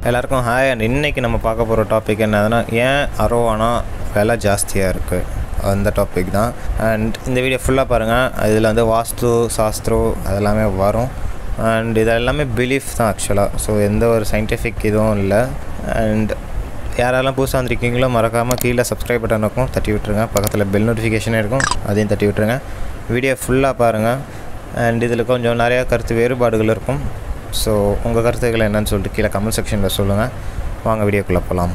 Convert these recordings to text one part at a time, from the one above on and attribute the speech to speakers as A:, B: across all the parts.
A: எல்லாருக்கும் hi and இன்றைக்கி நம்ம பார்க்க போகிற டாபிக் என்னதுன்னா ஏன் அரோவானா விலை ஜாஸ்தியாக இருக்குது அந்த டாபிக் தான் அண்ட் இந்த வீடியோ ஃபுல்லாக பாருங்கள் இதில் வந்து வாஸ்து சாஸ்திரோ அதெல்லாமே வரும் அண்ட் இது எல்லாமே பிலீஃப் தான் ஆக்சுவலாக ஸோ எந்த ஒரு சயின்டிஃபிக் இதுவும் இல்லை அண்ட் யாரெல்லாம் புதுசாக வந்திருக்கீங்களோ மறக்காமல் கீழே சப்ஸ்கிரைப் பட்டன் இருக்கும் தட்டி விட்டுருங்க பக்கத்தில் பெல் நோட்டிஃபிகேஷன் இருக்கும் அதையும் தட்டி விட்டுருங்க வீடியோ ஃபுல்லாக பாருங்கள் அண்ட் இதில் கொஞ்சம் நிறையா கருத்து வேறுபாடுகள் இருக்கும் ஸோ உங்கள் கருத்துக்கள் என்னன்னு சொல்லிட்டு கீழே கமெண்ட் செக்ஷனில் சொல்லுங்கள் வாங்க வீடியோக்குள்ளே போகலாம்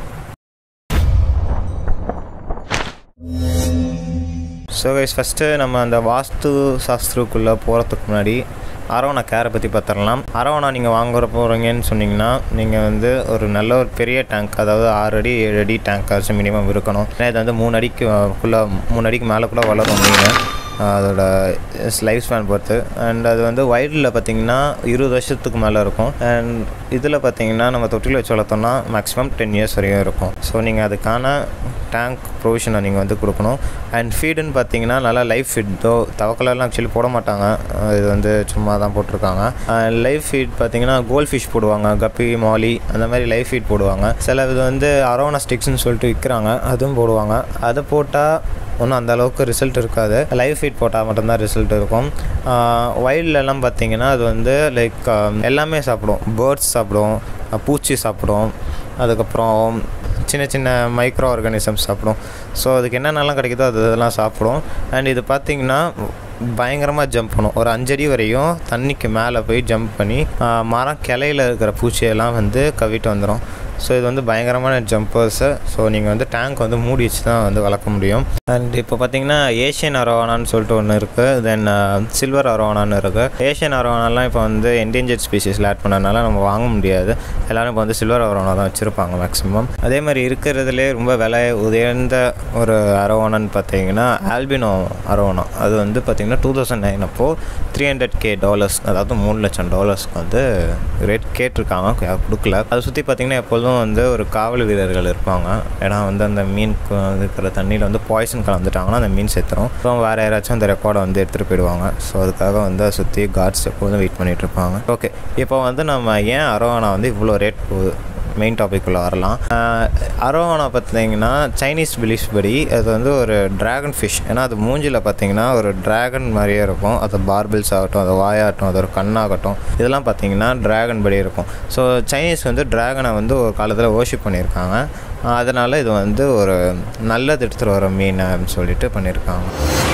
A: ஸோ கைஸ் ஃபஸ்ட்டு நம்ம அந்த வாஸ்து சாஸ்திரக்குள்ளே போகிறதுக்கு முன்னாடி அரவணா கேரை பற்றி பார்த்துடலாம் அரவணா நீங்கள் வாங்குற போகிறீங்கன்னு சொன்னீங்கன்னா நீங்கள் வந்து ஒரு நல்ல ஒரு பெரிய டேங்க் அதாவது ஆறு அடி ஏழு அடி டேங்காச்சும் மினிமம் இருக்கணும் ஏன்னா இது வந்து மூணு அடிக்கு குள்ளே மூணு அடிக்கு மேலேக்குள்ளே வளரும் மீன் அதோட லைஃப் ஸ்பேன் பொறுத்து அண்ட் அது வந்து வைல்டில் பார்த்தீங்கன்னா இருபது வருஷத்துக்கு மேலே இருக்கும் அண்ட் இதில் பார்த்தீங்கன்னா நம்ம தொட்டியில் வச்சு வளர்த்தோம்னா மேக்ஸிமம் டென் இயர்ஸ் வரையும் இருக்கும் ஸோ நீங்கள் அதுக்கான டேங்க் ப்ரொவிஷனை நீங்கள் வந்து கொடுக்கணும் அண்ட் ஃபீடுன்னு பார்த்தீங்கன்னா நல்லா லைஃப் ஃபீட் தோ தவக்கலெல்லாம் ஆக்சுவலி போட மாட்டாங்க இது வந்து சும்மா தான் போட்டிருக்காங்க லைஃப் ஃபீட் பார்த்தீங்கன்னா கோல்ட் ஃபிஷ் போடுவாங்க கப்பி மாலி அந்த மாதிரி லைஃப் ஃபீட் போடுவாங்க சில இது வந்து அரோனா ஸ்டிக்ஸ்னு சொல்லிட்டு விற்கிறாங்க அதுவும் போடுவாங்க அதை போட்டால் ஒன்றும் அந்த அளவுக்கு ரிசல்ட் இருக்காது லைவ் ஃபீட் போட்டால் மட்டும்தான் ரிசல்ட் இருக்கும் வைல்ட்லலாம் பார்த்தீங்கன்னா அது வந்து லைக் எல்லாமே சாப்பிடும் பேர்ட்ஸ் சாப்பிடும் பூச்சி சாப்பிடும் அதுக்கப்புறம் சின்ன சின்ன மைக்ரோ ஆர்கானிசம்ஸ் சாப்பிடும் ஸோ அதுக்கு என்னென்னலாம் கிடைக்குதோ அது இதெல்லாம் சாப்பிடும் அண்ட் இது பார்த்திங்கன்னா பயங்கரமாக ஜம்ப் பண்ணும் ஒரு அஞ்சடி வரையும் தண்ணிக்கு மேலே போய் ஜம்ப் பண்ணி மரம் கிளையில் இருக்கிற பூச்சியெல்லாம் வந்து கவிட்டு வந்துடும் ஸோ இது வந்து பயங்கரமான ஜம்பர்ஸு ஸோ நீங்கள் வந்து டேங்க் வந்து மூடி வச்சு தான் வந்து வளர்க்க முடியும் அண்ட் இப்போ பார்த்தீங்கன்னா ஏஷியன் அரவானான்னு சொல்லிட்டு ஒன்று இருக்குது தென் சில்வர் அரவானான்னு இருக்குது ஏஷியன் அரவானாலாம் இப்போ வந்து என்டேஞ்சர்ட் ஸ்பீசிஸில் ஆட் பண்ணனால நம்ம வாங்க முடியாது எல்லோரும் இப்போ வந்து சில்வர் அரவானா தான் வச்சுருப்பாங்க மேக்ஸிமம் அதே மாதிரி இருக்கிறதுலே ரொம்ப விலை உயர்ந்த ஒரு அரவானான்னு பார்த்தீங்கன்னா ஆல்பினோ அரவானா அது வந்து பார்த்திங்கன்னா டூ தௌசண்ட் நைன் அப்போது த்ரீ ஹண்ட்ரட் கே டாலர்ஸ் அதாவது மூணு லட்சம் டாலர்ஸ்க்கு வந்து ரேட் கேட்டிருக்காங்க கொடுக்கல அதை சுற்றி பார்த்திங்கன்னா எப்போதும் எப்போதும் வந்து ஒரு காவல் வீரர்கள் இருப்பாங்க ஏன்னா வந்து அந்த மீன் இருக்கிற தண்ணியில் வந்து பாய்சன் கலந்துட்டாங்கன்னா அந்த மீன் செத்துரும் ஸோ வேறு யாராச்சும் அந்த ரெக்கார்டை வந்து எடுத்துகிட்டு போயிடுவாங்க ஸோ அதுக்காக வந்து அதை சுற்றி கார்ட்ஸ் எப்போதும் வெயிட் பண்ணிகிட்டு இருப்பாங்க ஓகே இப்போ வந்து நம்ம ஏன் அரோவானா வந்து இவ்வளோ ரேட் போகுது மெயின் டாபிக்குள்ளே வரலாம் அரோவானா பார்த்தீங்கன்னா சைனீஸ் பிலீஃப் படி அது வந்து ஒரு ட்ராகன் ஃபிஷ் ஏன்னா அது மூஞ்சில் பார்த்தீங்கன்னா ஒரு ட்ராகன் மாதிரியே இருக்கும் அது பார்பிள்ஸ் ஆகட்டும் அது வாயாகட்டும் அது ஒரு கண்ணாகட்டும் இதெல்லாம் பார்த்தீங்கன்னா ட்ராகன் படி இருக்கும் ஸோ சைனீஸ் வந்து ட்ராகனை வந்து ஒரு காலத்தில் ஓர்ஷிப் பண்ணியிருக்காங்க அதனால் இது வந்து ஒரு நல்லது எடுத்துகிட்டு வர மீன் அப்படின்னு சொல்லிட்டு பண்ணியிருக்காங்க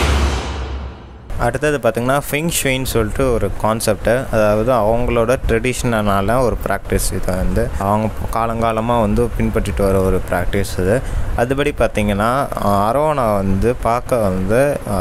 A: அடுத்தது பார்த்திங்கன்னா ஃபிங் ஷுயின்னு சொல்லிட்டு ஒரு கான்செப்ட்டு அதாவது அவங்களோட ட்ரெடிஷ்னலான ஒரு ப்ராக்டிஸ் இதை வந்து அவங்க காலங்காலமாக வந்து பின்பற்றிட்டு வர ஒரு ப்ராக்டிஸ் இது அதுபடி பார்த்திங்கன்னா அரோனா வந்து பார்க்க வந்து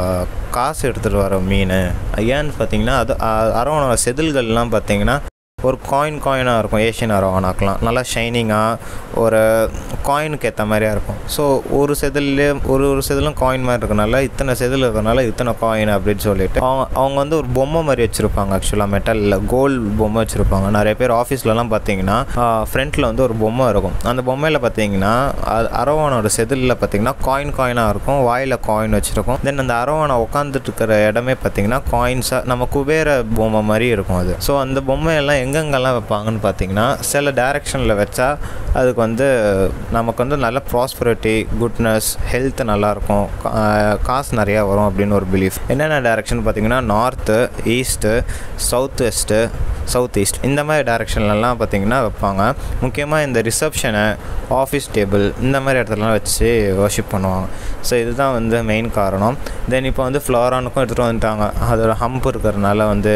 A: காசு எடுத்துகிட்டு வர மீன் ஏன்னு பார்த்தீங்கன்னா அது அரோனோட செதில்கள்லாம் பார்த்திங்கன்னா ஒரு காயின் காயினாக இருக்கும் ஏஷியன் அரவானாக்கெலாம் நல்லா ஷைனிங்காக ஒரு காயினுக்கு ஏற்ற மாதிரியாக இருக்கும் ஸோ ஒரு செதிலே ஒரு ஒரு செதிலும் காயின் மாதிரி இருக்கனால இத்தனை செதில் இருக்கனால இத்தனை காயின் அப்படின்னு சொல்லிட்டு அவங்க அவங்க வந்து ஒரு பொம்மை மாதிரி வச்சுருப்பாங்க ஆக்சுவலாக மெட்டலில் கோல்டு பொம்மை வச்சுருப்பாங்க நிறைய பேர் ஆஃபீஸ்லலாம் பார்த்தீங்கன்னா ஃப்ரண்ட்டில் வந்து ஒரு பொம்மை இருக்கும் அந்த பொம்மையில் பார்த்தீங்கன்னா அரவானோட செதிலில் பார்த்தீங்கன்னா காயின் காயினாக இருக்கும் வாயில் காயின் வச்சுருக்கும் தென் அந்த அரவானை உட்காந்துட்டு இருக்கிற இடமே பார்த்தீங்கன்னா காயின்ஸாக நம்ம குபேர பொம்மை மாதிரி இருக்கும் அது ஸோ அந்த பொம்மையெல்லாம் எங்கெங்கெல்லாம் வைப்பாங்கன்னு பார்த்தீங்கன்னா சில டைரெக்ஷனில் வச்சா அதுக்கு வந்து நமக்கு வந்து நல்ல ப்ராஸ்பரிட்டி குட்னஸ் ஹெல்த் நல்லாயிருக்கும் காசு நிறையா வரும் அப்படின்னு ஒரு பிலீஃப் என்னென்ன டைரெக்ஷன் பார்த்தீங்கன்னா north east south west south east இந்த மாதிரி டைரெக்ஷன்லலாம் பார்த்திங்கன்னா வைப்பாங்க முக்கியமாக இந்த ரிசப்ஷனை ஆஃபீஸ் டேபிள் இந்த மாதிரி இடத்துலலாம் வச்சு வர்ஷிப் பண்ணுவாங்க ஸோ இதுதான் வந்து மெயின் காரணம் தென் இப்போ வந்து ஃப்ளோரானுக்கும் எடுத்துகிட்டு வந்துட்டாங்க அதோட ஹம்ப் இருக்கிறதுனால வந்து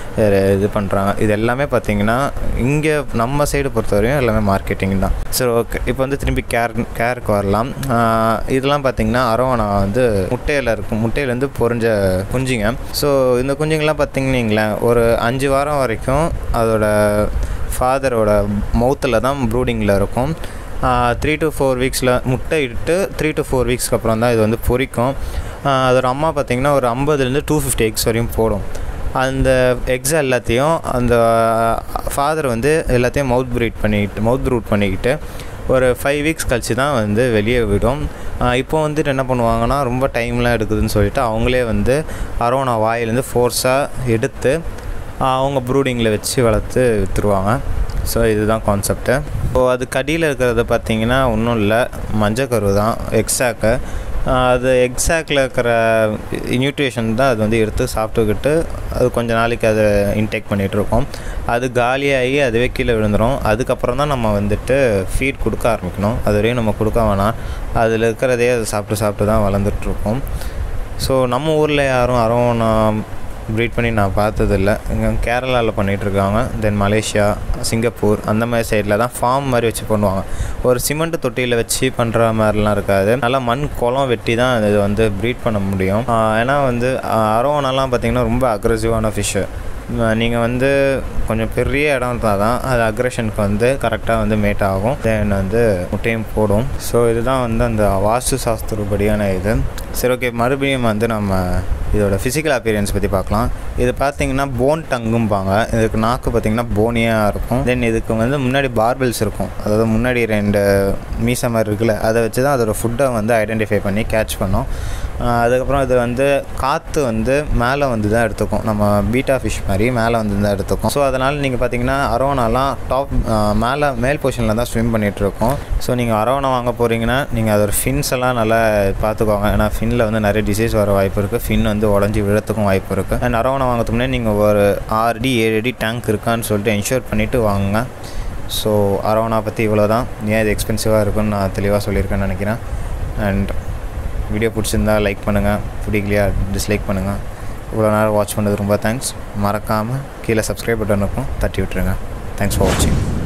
A: இது பண்ணுறாங்க இது எல்லாமே பார்த்திங்கன்னா இங்கே நம்ம சைடு பொறுத்தவரையும் எல்லாமே மார்க்கெட்டிங் தான் சரி ஓகே இப்போ வந்து திரும்பி கேர் கேருக்கு வரலாம் இதெல்லாம் பார்த்திங்கன்னா அரவணா வந்து முட்டையில் இருக்கும் முட்டையிலேருந்து பொறிஞ்ச குஞ்சுங்க ஸோ இந்த குஞ்சுங்கள்லாம் பார்த்திங்கன்னா ஒரு அஞ்சு வாரம் வரைக்கும் அதோட ஃபாதரோட மவுத்தில் தான் ப்ரூடிங்கில் இருக்கும் த்ரீ டு ஃபோர் வீக்ஸில் முட்டை இட்டு த்ரீ டு ஃபோர் வீக்ஸ்க்கு அப்புறம் தான் இது வந்து பொரிக்கும் அதோட அம்மா பார்த்திங்கன்னா ஒரு ஐம்பதுலேருந்து டூ ஃபிஃப்டி எக்ஸ் வரையும் போடும் அந்த எக்ஸ் எல்லாத்தையும் அந்த ஃபாதர் வந்து எல்லாத்தையும் மவுத் ப்ரீட் பண்ணிக்கிட்டு மவுத் ப்ரூட் பண்ணிக்கிட்டு ஒரு ஃபைவ் வீக்ஸ் கழிச்சு தான் வந்து வெளியே விடும் இப்போ வந்துட்டு என்ன பண்ணுவாங்கன்னா ரொம்ப டைம்லாம் எடுக்குதுன்னு சொல்லிட்டு அவங்களே வந்து அரோனா வாயிலேருந்து ஃபோர்ஸாக எடுத்து அவங்க ப்ரூடிங்கில் வச்சு வளர்த்து விற்றுருவாங்க ஸோ இதுதான் கான்செப்ட்டு ஸோ அதுக்கு அடியில் இருக்கிறது பார்த்தீங்கன்னா ஒன்றும் இல்லை மஞ்சக்கரு தான் எக்ஸாக்கு அது எக்ஸாக்டில் இருக்கிற நியூட்ரிஷன் தான் அது வந்து எடுத்து சாப்பிட்டுக்கிட்டு அது கொஞ்ச நாளைக்கு அதை இன்டேக் பண்ணிகிட்ருக்கோம் அது காலியாகி அதுவே கீழே விழுந்துடும் அதுக்கப்புறம் தான் நம்ம வந்துட்டு ஃபீட் கொடுக்க ஆரம்பிக்கணும் அது வரையும் நம்ம கொடுக்க வேணாம் அதில் இருக்கிறதே அது சாப்பிட்டு சாப்பிட்டு தான் வளர்ந்துட்டுருக்கோம் ஸோ நம்ம ஊரில் யாரும் அரோனா ப்ரீட் பண்ணி நான் பார்த்ததில்ல இங்கே கேரளாவில் பண்ணிகிட்ருக்காங்க தென் மலேசியா சிங்கப்பூர் அந்த மாதிரி சைடில் தான் ஃபார்ம் மாதிரி வச்சு பண்ணுவாங்க ஒரு சிமெண்ட் தொட்டியில் வச்சு பண்ணுற மாதிரிலாம் இருக்காது நல்லா மண் குளம் வெட்டி தான் இது வந்து ப்ரீட் பண்ண முடியும் ஆஹ் ஏன்னா வந்து அரோனாலாம் பார்த்திங்கன்னா ரொம்ப அக்ரெசிவான ஃபிஷ்ஷு நீங்கள் வந்து கொஞ்சம் பெரிய இடம் இருந்தால் தான் அது அக்ரெஷனுக்கு வந்து கரெக்டாக வந்து மேட் ஆகும் தென் வந்து முட்டையும் போடும் ஸோ இதுதான் வந்து அந்த வாஸ்து சாஸ்திரப்படியான இது சரி ஓகே மறுபடியும் வந்து நம்ம இதோட ஃபிசிக்கல் அப்பியரன்ஸ் பற்றி பார்க்கலாம் இது பார்த்தீங்கன்னா போன் டங்கும்பாங்க இதுக்கு நாக்கு பார்த்தீங்கன்னா போனியாக இருக்கும் தென் இதுக்கு வந்து முன்னாடி பார்பெல்ஸ் இருக்கும் அதாவது முன்னாடி ரெண்டு மீசை மாதிரி இருக்குல்ல அதை வச்சு தான் அதோட ஃபுட்டை வந்து ஐடென்டிஃபை பண்ணி கேட்ச் பண்ணோம் ஆஹ் அதுக்கப்புறம் இது வந்து காற்று வந்து மேலே வந்து தான் எடுத்துக்கும் நம்ம பீட்டா ஃபிஷ் மாதிரி மேலே வந்து தான் எடுத்துக்கும் ஸோ அதனால் நீங்கள் பார்த்தீங்கன்னா அரோனாலாம் டாப் மேலே மேல் பொசிஷனில் தான் ஸ்விம் பண்ணிகிட்ருக்கோம் ஸோ நீங்கள் அரோனா வாங்க போகிறீங்கன்னா நீங்கள் அதோட ஃபின்ஸ் எல்லாம் நல்லா பார்த்துக்கோங்க ஏன்னா ஃபின்னில் வந்து நிறைய டிசீஸ் வர வாய்ப்பு இருக்குது ஃபின் வந்து உடஞ்சி விழத்துக்கும் வாய்ப்பு இருக்குது அண்ட் அரோனா வாங்கிறதுக்கு முன்னாடி நீங்கள் ஒரு ஆறு அடி ஏழு அடி டேங்க் இருக்கான்னு சொல்லிட்டு என்ஷூர் பண்ணிவிட்டு வாங்குங்க ஸோ அரோனா பற்றி இவ்வளோ தான் ஏன் இது எக்ஸ்பென்சிவாக இருக்குன்னு நான் தெளிவாக சொல்லியிருக்கேன்னு நினைக்கிறேன் அண்ட் வீடியோ பிடிச்சிருந்தா லைக் பண்ணுங்கள் பிடிக்கலையா டிஸ்லைக் பண்ணுங்கள் இவ்வளோ நேரம் வாட்ச் பண்ணது ரொம்ப தேங்க்ஸ் மறக்காமல் கீழே சப்ஸ்கிரைப் பட்டன் இருக்கும் தட்டி விட்டுருங்க தேங்க்ஸ் ஃபார் வாட்சிங்